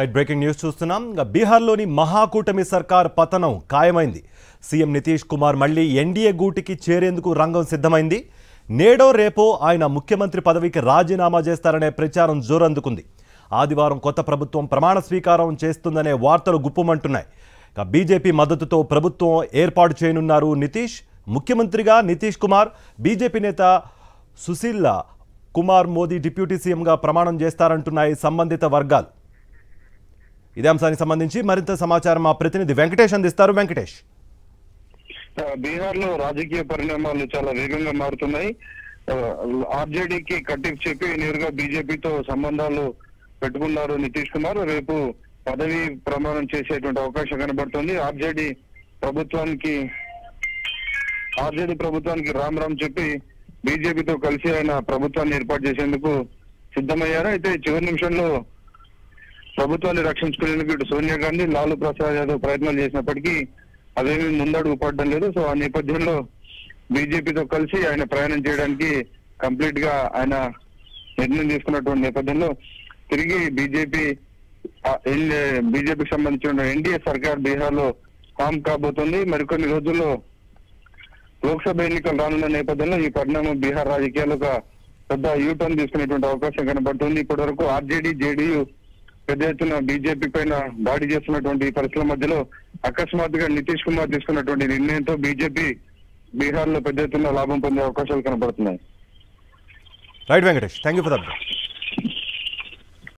right breaking news చూస్తున్నాం ఇంకా బీహార్లోని మహాకూటమి సర్కార్ పతనం ఖాయమైంది సీఎం నితీష్ కుమార్ మళ్లీ ఎన్డీఏ గూటికి చేరేందుకు రంగం సిద్ధమైంది నేడో రేపో ఆయన ముఖ్యమంత్రి పదవికి రాజీనామా చేస్తారనే ప్రచారం జోరందుకుంది ఆదివారం కొత్త ప్రభుత్వం ప్రమాణ స్వీకారం చేస్తుందనే వార్తలు గుప్పుమంటున్నాయి ఇక బీజేపీ మద్దతుతో ప్రభుత్వం ఏర్పాటు చేయనున్నారు నితీష్ ముఖ్యమంత్రిగా నితీష్ కుమార్ బీజేపీ నేత సుశీల్ కుమార్ మోదీ డిప్యూటీ సీఎంగా ప్రమాణం చేస్తారంటున్నాయి సంబంధిత వర్గాలు ఇదే అంశానికి సంబంధించి మరింత సమాచారం మా ప్రతినిధి వెంకటేష్ అందిస్తారు వెంకటేష్ బీహార్ లో రాజకీయ పరిణామాలు చాలా వేగంగా మారుతున్నాయి ఆర్జేడీకి కట్టిఫ్ చెప్పి నేరుగా బీజేపీతో సంబంధాలు పెట్టుకున్నారు నితీష్ కుమార్ రేపు పదవి ప్రమాణం చేసేటువంటి అవకాశం కనబడుతుంది ఆర్జేడీ ప్రభుత్వానికి ఆర్జేడీ ప్రభుత్వానికి రామ్ రామ్ చెప్పి బీజేపీతో కలిసి ఆయన ప్రభుత్వాన్ని ఏర్పాటు చేసేందుకు సిద్ధమయ్యారు అయితే చివరి నిమిషంలో ప్రభుత్వాన్ని రక్షించుకునేందుకు ఇటు సోనియా గాంధీ లాలూ ప్రసాద్ యాదవ్ ప్రయత్నాలు చేసినప్పటికీ అవేమీ ముందడుగు పడడం లేదు సో ఆ నేపథ్యంలో బీజేపీతో కలిసి ఆయన ప్రయాణం చేయడానికి కంప్లీట్ గా ఆయన నిర్ణయం తీసుకున్నటువంటి నేపథ్యంలో తిరిగి బీజేపీ బీజేపీకి సంబంధించిన ఎన్డీఏ సర్కార్ బీహార్ లో ఫామ్ కాబోతుంది మరికొన్ని రోజుల్లో లోక్సభ ఎన్నికలు రానున్న నేపథ్యంలో ఈ పరిణామం బీహార్ రాజకీయాలు ఒక పెద్ద యూటర్న్ తీసుకునేటువంటి అవకాశం కనబడుతుంది ఇప్పటి వరకు ఆర్జేడీ జేడీయూ పెద్ద ఎత్తున బీజేపీ పైన దాడి చేస్తున్నటువంటి ఈ పరిస్థితుల మధ్యలో అకస్మాత్తుగా నితీష్ కుమార్ తీసుకున్నటువంటి నిర్ణయంతో బీజేపీ బీహార్ లో పెద్ద ఎత్తున లాభం పొందే అవకాశాలు కనబడుతున్నాయి right Venkatesh thank you for that